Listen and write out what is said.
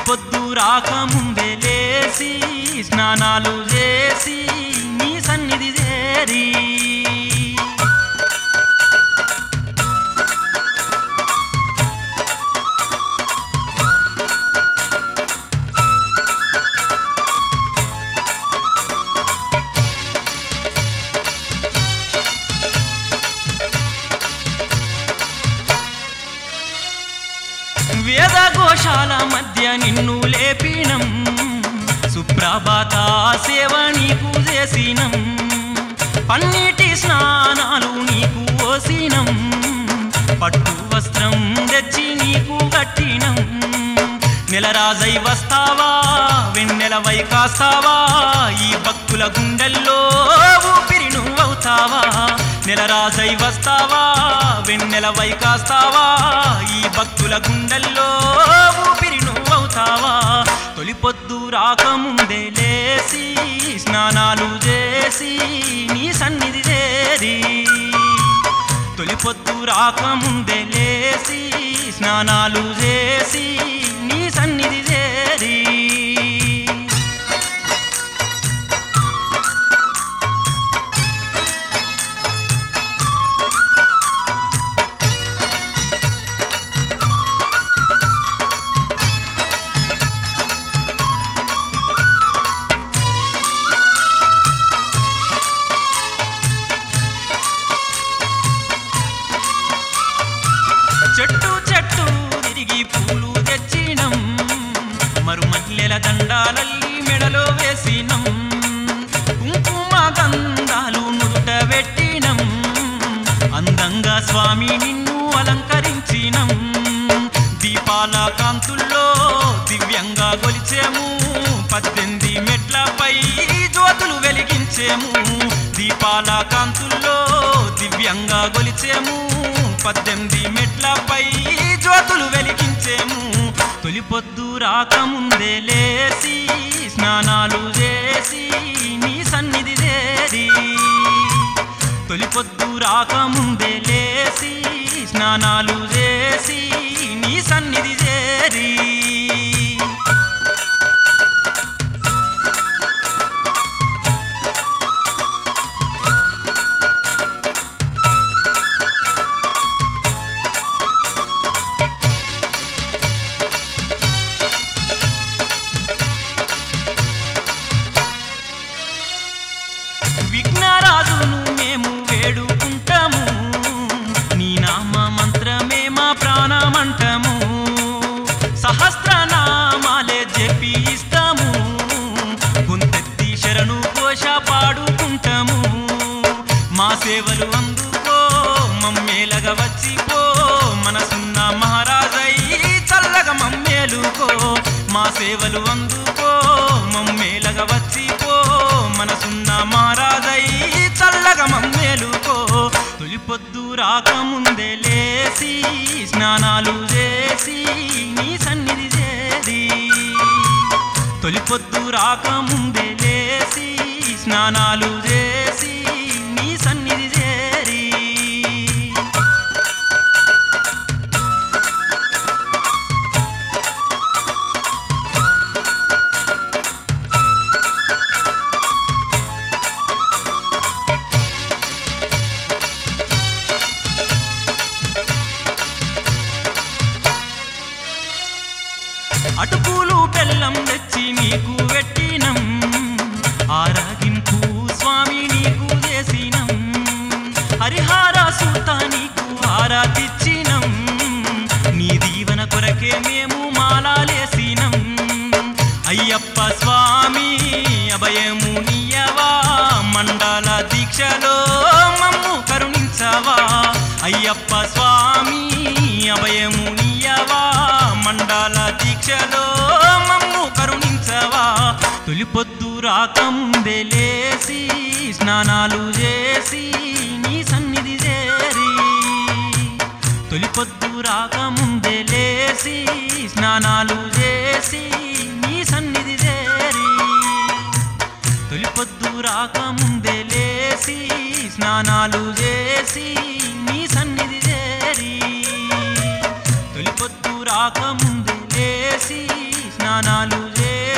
తొలిపొద్దు రాకముందే లేసి స్నానాలు చేసి నీ సన్నిధి చేరి వేదఘోషాల మధ్య నిన్ను లేపినం సుప్రభాత సేవ నీకు చేసినం పన్నీటి స్నానాలు నీకు ఓసినం పట్టు వస్త్రం తెచ్చి నీకు కట్టినం నెలరాజై వస్తావా వెన్నెలవై కాస్తావా ఈ భక్తుల గుండెల్లో ఊపిరి నువ్వవుతావా నెలరాజై వస్తావా వెన్నెలవై కాస్తావా ఈ భక్తుల గుండెల్లో ఊపిరి నువ్వవుతావా తొలిపొద్దు రాకముందే లేసి స్నానాలు చేసి నీ సన్నిధి చేరి తొలిపొద్దు రాకముందే లేసి స్నానాలు చేసి నీ సన్నిధి చేరి చెట్టు చెట్టు తిరిగి పూలు తెచ్చినం మరుమల్లెల దండాలల్లి మెడలో వేసినం కుంకుమ గంధాలు నుదుట పెట్టినం అందంగా స్వామి నిన్ను అలంకరించినం దీపాల కాంతుల్లో దివ్యంగా గొలిచేము పద్దెనిమిది మెట్లపై జ్యోతులు వెలిగించేము దీపాల కాంతుల్లో దివ్యంగా గొలిచేము పద్దెనిమిది మెట్లపై జ్యోతులు వెలిగించేము తొలిపొద్దు రాకముందే లేసి స్నానాలు చేసి నీ సన్నిధి చేరి తొలిపొద్దు రాకముందే లేసి స్నానాలు చేసి నీ సన్నిధి చేరి విఘ్నరాజును మేము వేడుకుంటాము నీ నామ మంత్రమే మా ప్రాణమంటము సహస్రనామాలే చెప్పి ఇస్తాము గుంతెత్తి శరణు కోశ పాడుకుంటాము మా సేవలు అందుకో మమ్మేలగా వచ్చిపో మనసున్న మహారాజై చల్లగా మమ్మేలుకో మా సేవలు అందుకో మమ్మేలగా వచ్చిపో మనసున్న మహారాజై చల్లగా మమ్మేలుకో తొలిపొద్దు రాకముందే లేసి స్నానాలు చేసి నీ సన్నిధి చేరి తొలిపొద్దు రాకముందే లేసి స్నానాలు చేసి నీ సన్నిధి చేరి అటుకులు బెల్లం తెచ్చి నీకు పెట్టినం ఆరాగింపు స్వామి నీకు చేసినం హరిహార సూత నీకు ఆరాధిచ్చినం నీ దీవెన కొరకే మేము మాలాలేసినం అయ్యప్ప స్వామి అభయము నీయవా మండల దీక్షలో మమ్ము కరుణించవా అయ్యప్ప స్వామి అభయము నీయవా మండల దీక్షలో మమ్ము కరుణించవా తొలిపొద్దు రాకముందే లేసి స్నానాలు చేసి నీ సన్నిధి చేరి తొలిపొద్దు రాకముందే లేసి స్నానాలు చేసి నీ సన్నిధి చేరి తొలిపొద్దు రాకముందే లేసి స్నానాలు చేసి నీ సన్నిధి చేరి తొలిపొద్దు రాకముందే లేసి స్నానాలు చేసి